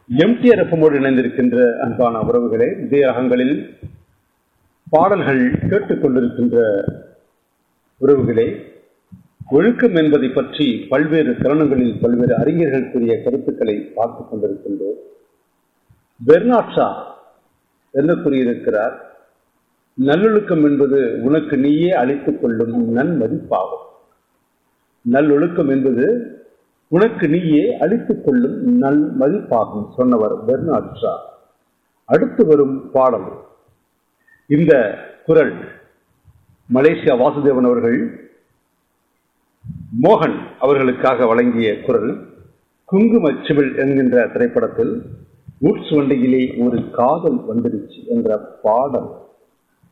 MTR எஃப்எம்மோடு இணைந்திருக்கின்ற அன்பான உறவுகளே விஜயரகங்களில் பாடல்கள் கேட்டுக்கொண்டிருக்கின்ற உறவுகளே ஒழுக்கம் என்பதை பற்றி பல்வேறு தருணங்களில் பல்வேறு அறிஞர்கள் கூறிய கருத்துக்களை பார்த்துக் கொண்டிருக்கின்றோம் பெர்னாட்ஷா என்ன கூறியிருக்கிறார் நல்லொழுக்கம் என்பது உனக்கு நீயே அளித்துக் கொள்ளும் நன்மதிப்பாகும் நல்லொழுக்கம் என்பது உனக்கு நீயே அளித்துக் கொள்ளும் நல் மதிப்பாகும் சொன்னவர் பெர்னாட்ஷா அடுத்து வரும் பாடல் இந்த குரல் மலேசியா வாசுதேவன் அவர்கள் மோகன் அவர்களுக்காக வழங்கிய குரல் குங்கும சிவில் என்கின்ற திரைப்படத்தில் ஊட்ஸ் வண்டியிலே ஒரு காதல் வந்துடுச்சு என்ற பாடல்